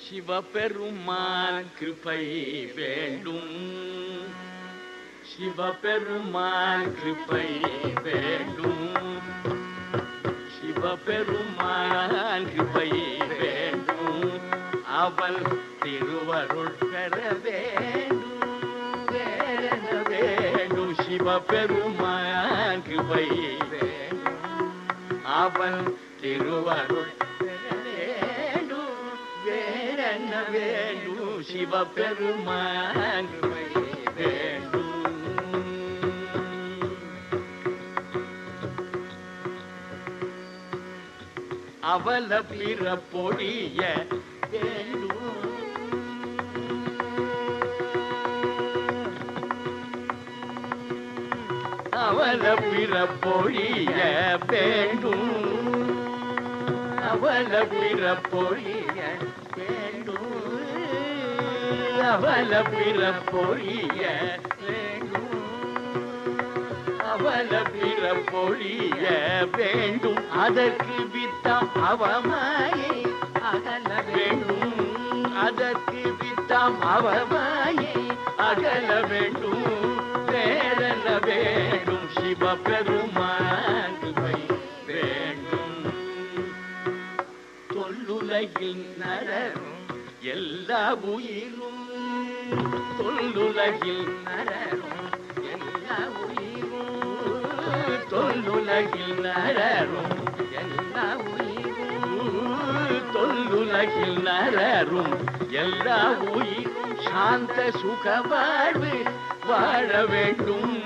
சிவபெருமான் கிருபை வேண்டும் சிவபெருமான் கிருபை வேண்டும் சிவபெருமான் கிருபை வேண்டும் அவன் திருவருள் பெற வேண்டும் வேறென்ன வேண்டும் சிவபெருமான் கிருபை வேண்டும் அவன் திருவருள் பெற வேண்டும் வேறென்ன வேண்டும் சிவபெருமான் கிருபை வேண்டும் அவல பிற பொடிய வேண்டும் அவல பிற பொழிய வேண்டும் அவல பிற பொழிய வேண்டும் அவல பிற பொழிய வேண்டும் அவல பிற பொழிய வேண்டும் அதற்கு வித்தம் அவமாயை அகல வேண்டும் அதற்கு வித்தம் அவமாயை அகல வேண்டும் வேறென்ன வேண்டும் சிவபெருமான் கிருபை வேண்டும் தொல்லுலகில் நரரும் எல்லா உயிரும் தொல்லுலகில் நரரும் எல்லா உயிரும் தொல்லுலகில் நரரும் எல்லா உயிரும் தொல்லுலகில் நரரும் எல்லா உயிரும் சாந்த சுக வாழ்வு வாழ வேண்டும்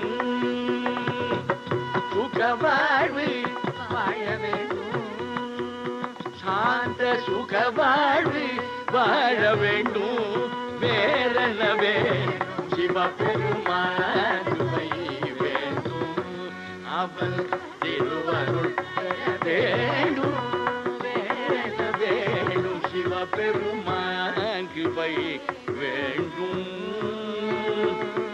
சுக வாழ்வு வாழ வேண்டும் சாந்த சுக வாழ்வு வாழ வேண்டும் வேறென்ன வேண்டும் சிவபெருமான் கிருபை வேண்டும் அவன் திருவருள் பெற வேண்டும் வேறென்ன வேண்டும் சிவபெருமான் கிருபை வேண்டும்